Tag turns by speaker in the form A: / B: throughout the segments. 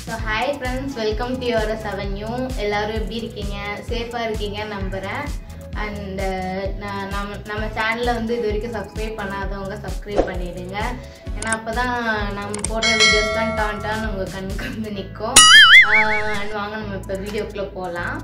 A: so hi friends welcome to your seven new எல்லாரும் எப்படி இருக்கீங்க சேஃபாக இருக்கீங்கன்னு நம்புகிறேன் அண்டு நம்ம நம்ம சேனலை வந்து இது வரைக்கும் சப்ஸ்கிரைப் பண்ணாதவங்க சப்ஸ்கிரைப் பண்ணிடுங்க ஏன்னா அப்போ தான் நம்ம போடுற வீடியோஸ் தான் டான் டான் உங்கள் கண்ணுக்கு வந்து நிற்கும் அண்ட் வாங்க நம்ம இப்போ வீடியோக்குள்ளே போகலாம்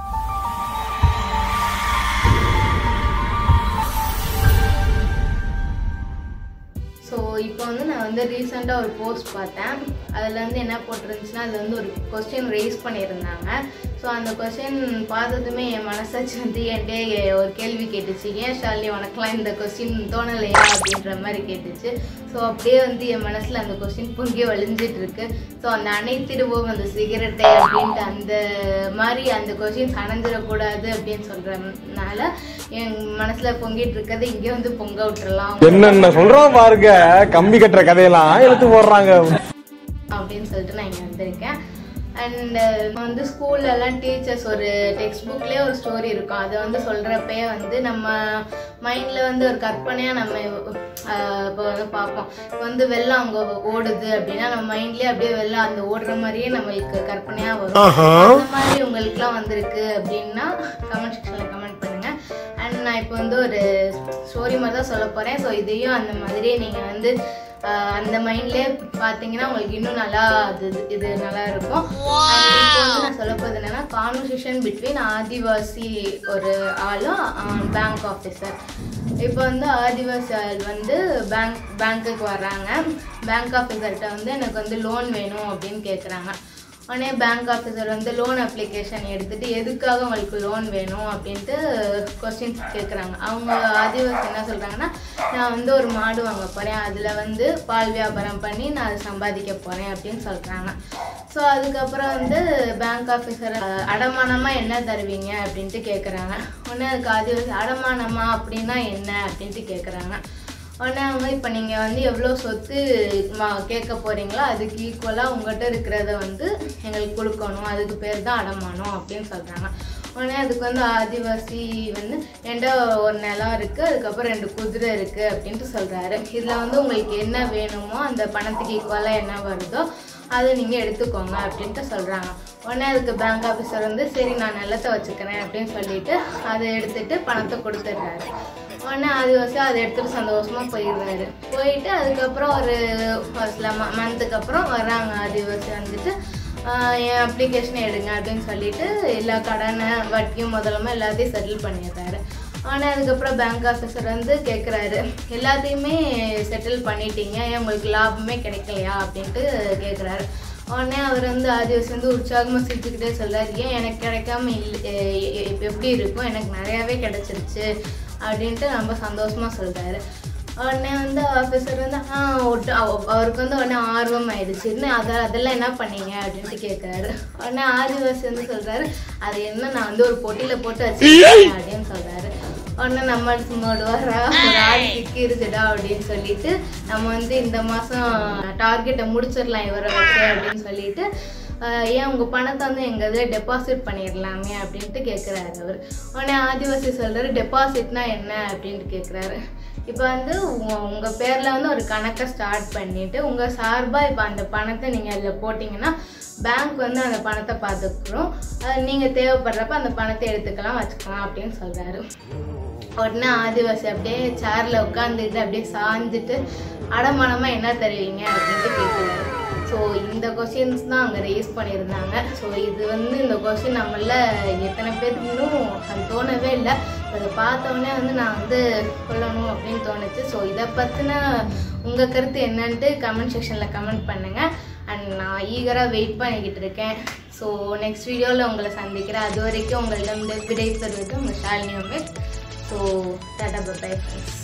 A: ஸோ இப்போ வந்து நான் வந்து ரீசெண்டாக ஒரு போஸ்ட் பார்த்தேன் அதில் வந்து என்ன போட்டிருந்துச்சுன்னா அதில் வந்து ஒரு கொஸ்டின் ரைஸ் பண்ணியிருந்தாங்க ஸோ அந்த கொஸ்டின் பார்த்ததுமே என் மனசாட்சி வந்து என்கிட்ட ஒரு கேள்வி கேட்டுச்சு ஏன் ஷாலினி உனக்கெலாம் இந்த கொஸ்டின் தோணலையா அப்படின்ற மாதிரி கேட்டுச்சு ஸோ அப்படியே வந்து என் மனசில் அந்த கொஸ்டின் பொங்கி வழிஞ்சிட்டு இருக்கு ஸோ அந்த அணைத்திடுவோம் அந்த சிகரெட்டை அப்படின்ட்டு அந்த மாதிரி அந்த கொஸ்டின்ஸ் அணைஞ்சிடக்கூடாது அப்படின்னு சொல்கிறதுனால என் மனசில் பொங்கிட்டு இருக்கிறது இங்கே வந்து பொங்க விட்டுறலாம்
B: என்னென்ன சொல்றோம் பாருங்க கம்பி கட்டுற கதையெல்லாம் எடுத்து போடுறாங்க
A: அப்படின்னு சொல்லிட்டு நான் இங்கே வந்திருக்கேன் அண்ட் வந்து ஸ்கூல்லலாம் டீச்சர்ஸ் ஒரு டெக்ஸ்ட் புக்லேயே ஒரு ஸ்டோரி இருக்கும் அதை வந்து சொல்கிறப்பயே வந்து நம்ம மைண்டில் வந்து ஒரு கற்பனையாக நம்ம ஆஹ், இப்போ வந்து பார்ப்போம் இப்போ வந்து வெள்ளம் அங்கே ஓடுது அப்படின்னா நம்ம மைண்ட்லேயே அப்படியே வெள்ளம் அந்த ஓடுற மாதிரியே நம்மளுக்கு கற்பனையாக வரும் அந்த மாதிரி உங்களுக்குலாம் வந்திருக்கு அப்படின்னா கமெண்ட் செக்ஷனில் கமெண்ட் பண்ணுங்கள் அண்ட் நான் இப்போ வந்து ஒரு ஸ்டோரி மாதிரி தான் சொல்ல போகிறேன் ஸோ இதையும் அந்த மாதிரியே நீங்கள் வந்து ஆஹ் அந்த மைண்ட்லேயே பார்த்தீங்கன்னா உங்களுக்கு இன்னும் நல்லா அது இது நல்லா இருக்கும் And இப்போ வந்து நான் சொல்ல போகிறது என்னன்னா கான்வர்சேஷன் பிட்வீன் ஆதிவாசி ஒரு ஆளும் பேங்க் ஆஃபீஸர் இப்போ வந்து ஆதிவாசி ஆள் வந்து பேங்க் பேங்க்குக்கு வர்றாங்க பேங்க் ஆஃபீஸர்கிட்ட வந்து எனக்கு வந்து லோன் வேணும் அப்படின்னு கேட்குறாங்க உடனே பேங்க் ஆஃபீஸர் வந்து லோன் அப்ளிகேஷன் எடுத்துட்டு எதுக்காக உங்களுக்கு லோன் வேணும் அப்படின்ட்டு கொஸ்டின்ஸ் கேட்குறாங்க அவங்க ஆதிவாசி என்ன சொல்கிறாங்கன்னா நான் வந்து ஒரு மாடு வாங்க போகிறேன் அதில் வந்து பால் வியாபாரம் பண்ணி நான் அதை சம்பாதிக்க போகிறேன் அப்படின்னு சொல்கிறாங்க ஸோ அதுக்கப்புறம் வந்து பேங்க் ஆஃபீஸர் அடமானமாக என்ன தருவீங்க அப்படின்ட்டு கேட்குறாங்க உடனே அதுக்கு ஆதிவாசி அடமானமா அப்படின்னா என்ன அப்படின்ட்டு கேட்குறாங்க உடனே அவங்க இப்போ நீங்கள் வந்து எவ்வளோ சொத்து மா- கேட்க போகிறீங்களோ அதுக்கு ஈக்குவலாக உங்கள்கிட்ட இருக்கிறத வந்து எங்களுக்கு கொடுக்கணும் அதுக்கு பேர் தான் அடமானம் அப்படின்னு சொல்கிறாங்க உடனே அதுக்கு வந்து ஆதிவாசி வந்து என்கிட்ட ஒரு நிலம் இருக்குது அதுக்கப்புறம் ரெண்டு குதிரை இருக்குது அப்படின்ட்டு சொல்கிறாரு இதில் வந்து உங்களுக்கு என்ன வேணுமோ அந்த பணத்துக்கு ஈக்குவலாக என்ன வருதோ அதை நீங்கள் எடுத்துக்கோங்க அப்படின்ட்டு சொல்கிறாங்க உடனே அதுக்கு பேங்க் ஆஃபீஸர் வந்து சரி நான் நிலத்தை வச்சுக்கிறேன் அப்படின்னு சொல்லிட்டு அதை எடுத்துட்டு பணத்தை கொடுத்துட்றாரு உடனே ஆதிவாசி அதை எடுத்துட்டு சந்தோஷமா போயிடுறாரு போயிட்டு அதுக்கப்புறம் ஒரு ஒரு சில மந்த்துக்கு அப்புறம் வர்றாங்க ஆதிவாசி வந்துட்டு ஆஹ் என் அப்ளிகேஷனை எடுங்க அப்படின்னு சொல்லிட்டு எல்லா கடனை வட்டியும் முதலுமா எல்லாத்தையும் செட்டில் பண்ணிடுறாரு ஆனால் அதுக்கப்புறம் பேங்க் ஆஃபீஸர் வந்து கேட்குறாரு எல்லாத்தையுமே செட்டில் பண்ணிட்டீங்க ஏன் உங்களுக்கு லாபமே கிடைக்கலையா அப்படின்ட்டு கேட்குறாரு உடனே அவர் வந்து ஆதிவாசி வந்து உற்சாகமாக சிரிச்சுக்கிட்டே சொல்றாரு ஏன் எனக்கு கிடைக்காம இல்லை இப்போ எப்படி இருக்கும் எனக்கு நிறையாவே கிடைச்சிருச்சு அப்படின்ட்டு ரொம்ப சந்தோஷமாக சொல்கிறாரு உடனே வந்து ஆஃபீஸர் வந்து ஆ ஒட்டு அவ- அவருக்கு வந்து உடனே ஆர்வம் ஆயிடுச்சு இன்னும் அதை அதெல்லாம் என்ன பண்ணீங்க அப்படின்ட்டு கேட்குறாரு உடனே ஆதிவாசி வந்து சொல்கிறாரு அது என்ன நான் வந்து ஒரு பொட்டியில் போட்டு வச்சிருக்கேன் அப்படின்னு சொல்கிறாரு உடனே நம்ம மூடுவாரா ஒரு ஆள் சிக்கிருச்சுடா அப்படின்னு சொல்லிட்டு நம்ம வந்து இந்த மாதம் டார்கெட்டை முடிச்சிடலாம் இவரை வச்சு அப்படின்னு சொல்லிட்டு ஆஹ் ஏன் உங்கள் பணத்தை வந்து எங்கள் இதில் டெபாசிட் பண்ணிடலாமே அப்படின்ட்டு கேட்குறாரு அவர் உடனே ஆதிவாசி சொல்கிறாரு டெபாசிட்னா என்ன அப்படின்ட்டு கேட்குறாரு இப்போ வந்து உங்கள் பேரில் வந்து ஒரு கணக்கை ஸ்டார்ட் பண்ணிவிட்டு உங்கள் சார்பாக இப்போ அந்த பணத்தை நீங்கள் அதில் போட்டிங்கன்னா பேங்க் வந்து அந்த பணத்தை பார்த்துக்கிறோம் நீங்கள் தேவைப்படுறப்ப அந்த பணத்தை எடுத்துக்கலாம் வச்சுக்கலாம் அப்படின்னு சொல்கிறாரு உடனே ஆதிவாசி அப்படியே சேரில் உட்காந்துட்டு அப்படியே சாஞ்சிட்டு அடமானமாக என்ன தருவீங்க அப்படின்ட்டு கேட்குறாரு ஸோ இந்த கொஷின்ஸ் தான் அங்கே ரேஸ் பண்ணியிருந்தாங்க ஸோ இது வந்து இந்த கொஷின் நம்மள எத்தனை பேருக்கு இன்னும் அது தோணவே இல்லை அதை பார்த்தோன்னே வந்து நான் வந்து சொல்லணும் அப்படின்னு தோணுச்சு ஸோ இதை பற்றின உங்கள் கருத்து என்னன்ட்டு கமெண்ட் செக்ஷனில் கமெண்ட் பண்ணுங்கள் அண்ட் நான் ஈகராக வெயிட் பண்ணிக்கிட்டு இருக்கேன் ஸோ நெக்ஸ்ட் வீடியோவில் உங்களை சந்திக்கிறேன் அது வரைக்கும் உங்களிடம் விடை பெறுவது உங்கள் Shalini Umesh so tata bye friends